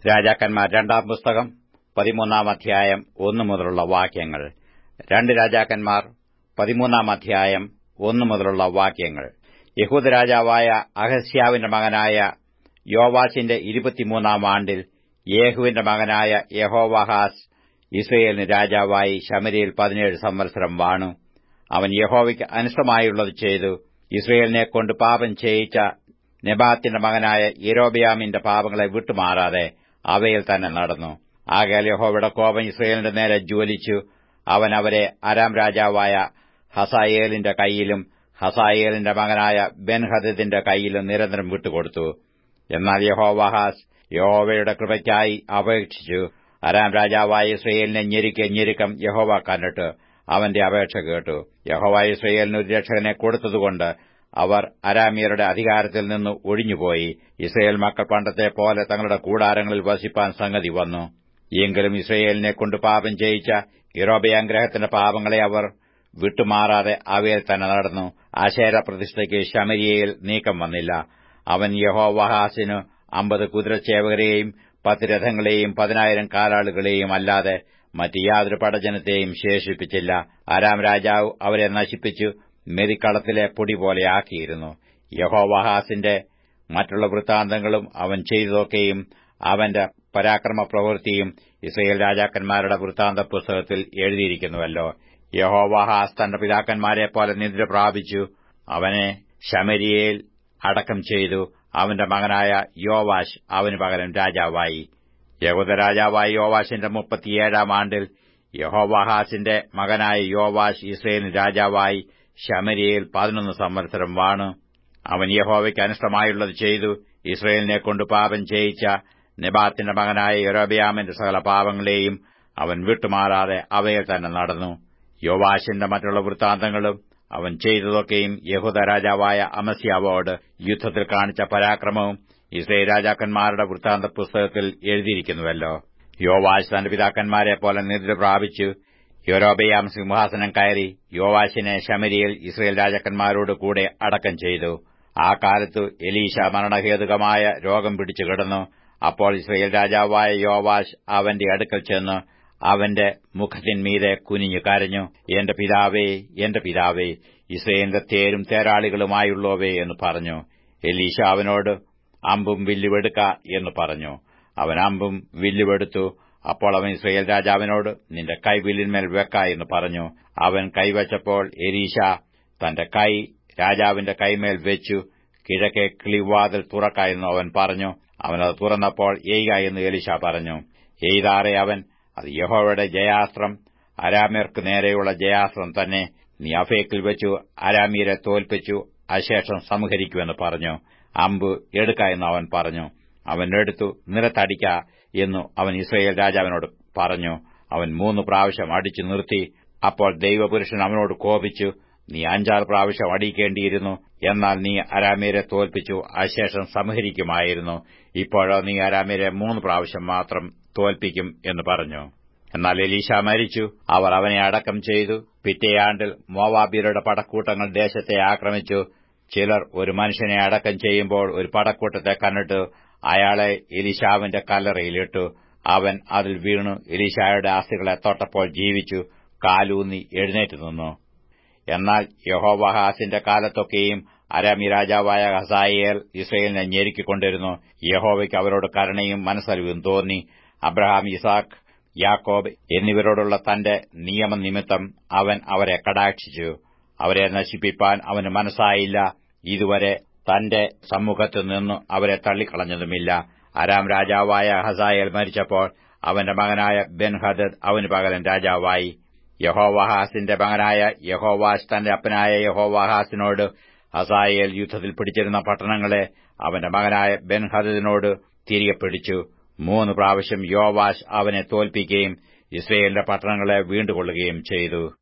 രാജാക്കന്മാർ രണ്ടാം പുസ്തകം പതിമൂന്നാം അധ്യായം ഒന്നു മുതലുള്ള വാക്യങ്ങൾ രണ്ട് രാജാക്കന്മാർ പതിമൂന്നാം അധ്യായം ഒന്നു മുതലുള്ള വാക്യങ്ങൾ യഹൂദ രാജാവായ അഹസ്യാവിന്റെ മകനായ യോവാസിന്റെ ഇരുപത്തിമൂന്നാം ആണ്ടിൽ യേഹുവിന്റെ മകനായ യഹോവാഹാസ് ഇസ്രയേലിന് രാജാവായി ശമരിയിൽ പതിനേഴ് സംവത്സരം വാണു അവൻ യഹോവയ്ക്ക് അനിഷ്ടമായുള്ളത് ചെയ്തു ഇസ്രയേലിനെ കൊണ്ട് പാപം ചെയ്യിച്ച നെബാത്തിന്റെ മകനായ യെരോബിയാമിന്റെ പാപങ്ങളെ വിട്ടുമാറാതെ അവയിൽ തന്നെ നടന്നു ആകയാൽ യഹോവയുടെ കോപം ഇസ്രയേലിന്റെ നേരെ ജ്വലിച്ചു അവൻ അവരെ അരാം രാജാവായ ഹസായേലിന്റെ കൈയിലും ഹസായേലിന്റെ മകനായ ബെൻഹദത്തിന്റെ കൈയിലും നിരന്തരം വിട്ടുകൊടുത്തു എന്നാൽ യഹോവാഹാസ് യഹോവയുടെ കൃപയ്ക്കായി അപേക്ഷിച്ചു അരാം രാജാവായ ഇസ്രയേലിനെ ഞെരുക്കിയ ഞെരുക്കം യഹോവ കണ്ടിട്ട് അവന്റെ അപേക്ഷ കേട്ടു യഹോവ ഇസ്രയേലിന് ഒരു രക്ഷകനെ കൊടുത്തതുകൊണ്ട് അവർ അരാമിയരുടെ അധികാരത്തിൽ നിന്ന് ഒഴിഞ്ഞുപോയി ഇസ്രയേൽ മക്കൾ പണ്ടത്തെ പോലെ തങ്ങളുടെ കൂടാരങ്ങളിൽ വസിപ്പാൻ സംഗതി വന്നു എങ്കിലും ഇസ്രയേലിനെ കൊണ്ട് പാപം ചെയ്യിച്ച ഇറോബയാഗ്രഹത്തിന്റെ പാപങ്ങളെ അവർ വിട്ടുമാറാതെ അവയിൽ തന്നെ നടന്നു ആശേര പ്രതിഷ്ഠയ്ക്ക് ശമരിയയിൽ നീക്കം വന്നില്ല അവൻ യഹോവഹാസിനു അമ്പത് കുതിരച്ചേവകരെയും പത്ത് രഥങ്ങളെയും പതിനായിരം കാലാളുകളെയും അല്ലാതെ മറ്റ് യാതൊരു പടജനത്തെയും ശേഷിപ്പിച്ചില്ല ആരാം രാജാവ് അവരെ നശിപ്പിച്ചു മെതിക്കളത്തിലെ പൊടി പോലെയാക്കിയിരുന്നു യഹോവഹാസിന്റെ മറ്റുള്ള വൃത്താന്തങ്ങളും അവൻ ചെയ്തതൊക്കെയും അവന്റെ പരാക്രമ പ്രവൃത്തിയും ഇസ്രയേൽ രാജാക്കന്മാരുടെ വൃത്താന്ത പുസ്തകത്തിൽ എഴുതിയിരിക്കുന്നുവല്ലോ യഹോവാഹാസ് തന്റെ പിതാക്കന്മാരെ പോലെ നിദ്ര പ്രാപിച്ചു അവനെ ശമരിയയിൽ അടക്കം ചെയ്തു അവന്റെ മകനായ യോവാഷ് അവന് പകരം രാജാവായി യഹൂദ രാജാവായ യോവാഷിന്റെ മുപ്പത്തിയേഴാം ആണ്ടിൽ യഹോവാഹാസിന്റെ മകനായ യോവാഷ് ഇസ്രയേലിന് രാജാവായി ശമരിയയിൽ പതിനൊന്ന് സംവത്സരം വാണു അവൻ യഹോവയ്ക്ക് അനിഷ്ടമായുള്ളത് ചെയ്തു ഇസ്രയേലിനെ കൊണ്ട് പാപം ചെയ്യിച്ച നെബാത്തിന്റെ മകനായ യൊരോബിയാമിന്റെ സകല പാപങ്ങളെയും അവൻ വിട്ടുമാറാതെ അവയിൽ തന്നെ നടന്നു യോവാഷിന്റെ മറ്റുള്ള വൃത്താന്തങ്ങളും അവൻ ചെയ്തതൊക്കെയും യഹൂദ രാജാവായ അമസ്യാവോട് യുദ്ധത്തിൽ കാണിച്ച പരാക്രമവും ഇസ്രയേൽ രാജാക്കന്മാരുടെ വൃത്താന്ത പുസ്തകത്തിൽ എഴുതിയിരിക്കുന്നുവല്ലോ യോവാഷ് തന്റെ പിതാക്കന്മാരെ പോലെ നിദ്ര പ്രാപിച്ചു യൊരോബയാം സിംഹാസനം കയറി യോവാശിനെ ശമരിയിൽ ഇസ്രയേൽ രാജാക്കന്മാരോട് കൂടെ അടക്കം ചെയ്തു ആ കാലത്ത് എലീശ മരണഹേതുകമായ രോഗം പിടിച്ചു കിടന്നു അപ്പോൾ ഇസ്രയേൽ രാജാവായ യോവാഷ് അവന്റെ അടുക്കൽ ചെന്ന് അവന്റെ മുഖത്തിന്മീതെ കുനിഞ്ഞു കരഞ്ഞു എന്റെ പിതാവേ എന്റെ പിതാവേ ഇസ്രയേലിന്റെ തേരും തേരാളികളുമായുള്ളവേ എന്ന് പറഞ്ഞു എലീശ അവനോട് അമ്പും വില്ലുവെടുക്ക എന്ന് പറഞ്ഞു അവൻ അമ്പും വില്ലുവെടുത്തു അപ്പോൾ അവൻ ഇസ്രയേൽ രാജാവിനോട് നിന്റെ കൈ വില്ലിന്മേൽ വെക്ക എന്ന് പറഞ്ഞു അവൻ കൈവച്ചപ്പോൾ എലീശ തന്റെ കൈ രാജാവിന്റെ കൈമേൽ വെച്ചു കിഴക്കെ കിളിവാതിൽ തുറക്ക എന്ന് അവൻ പറഞ്ഞു അവനത് തുറന്നപ്പോൾ എയ്ക എന്ന് എലീശ പറഞ്ഞു എയ്താറെ അവൻ അത് യഹോവയുടെ ജയാസ്ത്രം അരാമ്യർക്ക് നേരെയുള്ള ജയാസ്ത്രം തന്നെ നീ അഫേക്കിൽ വെച്ചു അരാമീരെ തോൽപ്പിച്ചു അശേഷം സംഹരിക്കുമെന്ന് പറഞ്ഞു അമ്പ് എടുക്ക എന്ന് അവൻ പറഞ്ഞു അവൻ എടുത്തു നിരത്തടിക്ക എന്നു അവൻ ഇസ്രയേൽ രാജാവിനോട് പറഞ്ഞു അവൻ മൂന്ന് പ്രാവശ്യം അടിച്ചു നിർത്തി അപ്പോൾ ദൈവപുരുഷൻ അവനോട് കോപിച്ചു നീ അഞ്ചാറ് പ്രാവശ്യം അടിക്കേണ്ടിയിരുന്നു എന്നാൽ നീ അരാമീരെ തോൽപ്പിച്ചു അശേഷം സംഹരിക്കുമായിരുന്നു ഇപ്പോഴോ നീ അരാമീരെ മൂന്ന് പ്രാവശ്യം മാത്രം തോൽപ്പിക്കും എന്ന് പറഞ്ഞു എന്നാൽ എലീശ മരിച്ചു അവർ അവനെ അടക്കം ചെയ്തു പിറ്റേയാണ്ടിൽ മോവാബിയരുടെ പടക്കൂട്ടങ്ങൾ ദേശത്തെ ആക്രമിച്ചു ചിലർ ഒരു മനുഷ്യനെ അടക്കം ചെയ്യുമ്പോൾ ഒരു പടക്കൂട്ടത്തെ കണ്ടിട്ട് അയാളെ എലിശാവിന്റെ കല്ലറയിലിട്ടു അവൻ അതിൽ വീണു എലീശായുടെ ആസ്തികളെ തൊട്ടപ്പോൾ ജീവിച്ചു കാലൂന്നി എഴുന്നേറ്റ് നിന്നു എന്നാൽ യഹോവഹാസിന്റെ കാലത്തൊക്കെയും അരാമി രാജാവായ ഹസായേൽ ഇസ്രയേലിനെ ഞെരുക്കിക്കൊണ്ടിരുന്നു യഹോവയ്ക്ക് അവരോട് കരുണയും മനസ്സലിവും തോന്നി അബ്രഹാം ഇസാഖ് യാക്കോബ് എന്നിവരോടുള്ള തന്റെ നിയമനിമിത്തം അവൻ അവരെ കടാക്ഷിച്ചു അവരെ നശിപ്പിപ്പാൻ അവന് മനസ്സായില്ല ഇതുവരെ തന്റെ സമ്മുഖത്തു നിന്നു അവരെ തള്ളിക്കളഞ്ഞതുമില്ല അരാം രാജാവായ ഹസായേൽ മരിച്ചപ്പോൾ അവന്റെ മകനായ ബെൻഹദദ് അവന് പകരം രാജാവായി യഹോവാഹാസിന്റെ മകനായ യഹോവാസ് തന്റെ അപ്പനായ യഹോവാഹാസിനോട് ഹസായേൽ യുദ്ധത്തിൽ പിടിച്ചിരുന്ന പട്ടണങ്ങളെ അവന്റെ മകനായ ബെൻഹദദിനോട് തിരികെ പിടിച്ചു മൂന്ന് പ്രാവശ്യം യോവാഷ് അവനെ തോൽപ്പിക്കുകയും ഇസ്രയേലിന്റെ പട്ടണങ്ങളെ വീണ്ടുകൊള്ളുകയും ചെയ്തു